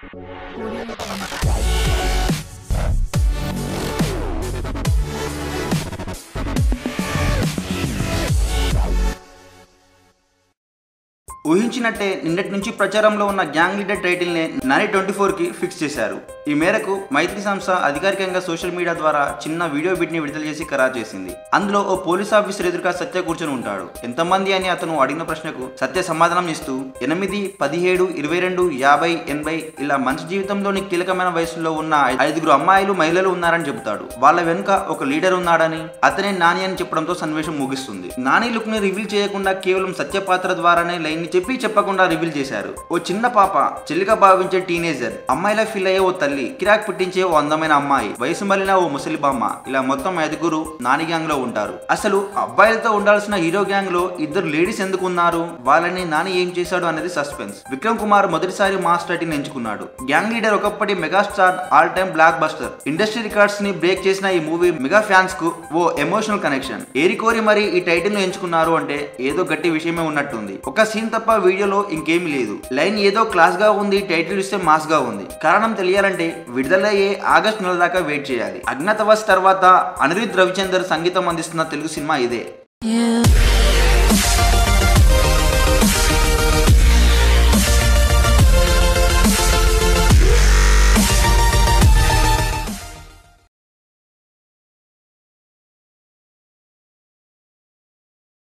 ఊహించినట్టే నిన్నటి నుంచి ప్రచారంలో ఉన్న గ్యాంగ్ లీడర్ టైటిల్ ని నాని ట్వంటీ ఫోర్ కి ఫిక్స్ చేశారు ఈ మేరకు మైత్రి సంస్థ అధికారికంగా సోషల్ మీడియా ద్వారా చిన్న వీడియో బిట్ ని విడుదల చేసి ఖరారు చేసింది అందులో ఓ పోలీస్ ఆఫీసర్ ఎదురుగా సత్య కూర్చొని ఉంటాడు ఎంతమంది అని అతను అడిగిన ప్రశ్నకు సత్య సమాధానం ఇస్తూ ఎనిమిది పదిహేడు ఇరవై రెండు యాభై ఎనభై ఇలా మనిషి జీవితంలోని కీలకమైన వయసులో ఉన్న ఐదుగురు అమ్మాయిలు మహిళలు ఉన్నారని చెబుతాడు వాళ్ళ వెనుక ఒక లీడర్ ఉన్నాడని అతనే నాని అని చెప్పడంతో సన్నివేశం ముగిస్తుంది నాని లుక్ ని రివీల్ చేయకుండా కేవలం సత్య పాత్ర ద్వారానే లైన్ ని చెప్పి చెప్పకుండా రివీల్ చేశారు ఓ చిన్న పాప చెల్లిగా భావించే టీనేజర్ అమ్మాయిలా ఫీల్ అయ్యే ఓ తల్లి కిరాక్ పుట్టించే ఓ అందమైన అమ్మాయి వయసు మళ్ళిన ఓ ముసలి బామ్మ ఇలా మొత్తం ఐదుగురు నాని గ్యాంగ్ లో ఉంటారు అసలు అబ్బాయిలతో ఉండాల్సిన హీరో గ్యాంగ్ లో ఇద్దరు లేడీస్ ఎందుకు ఉన్నారు వాళ్ళని నాని ఏం చేశాడు అనేది సస్పెన్స్ విక్రమ్ కుమార్ మొదటిసారి మాస్ టైటిల్ ఎంచుకున్నాడు గ్యాంగ్ లీడర్ ఒకప్పటి megastar all time blockbuster industry records ని బ్రేక్ చేసిన ఈ మూవీ మెగా ఫ్యాన్స్ కు ఓ ఎమోషనల్ కనెక్షన్ ఏరికోరి మరి ఈ టైటిల్ ను ఎంచుకున్నారు అంటే ఏదో గట్టి విషయమే ఉన్నట్టుంది ఒక సీన్ తప్ప వీడియోలో ఇంకేమీ లేదు లైన్ ఏదో క్లాస్ గా ఉంది టైటిల్ ఇస్తే మాస్ గా ఉంది కారణం తెలియాలంటే విడుదలయ్యే ఆగస్ట్ నెల దాకా వెయిట్ చేయాలి అజ్ఞాతవాస్ తర్వాత అనిరుద్ రవిచందర్ సంగీతం అందిస్తున్న తెలుగు సినిమా ఇదే You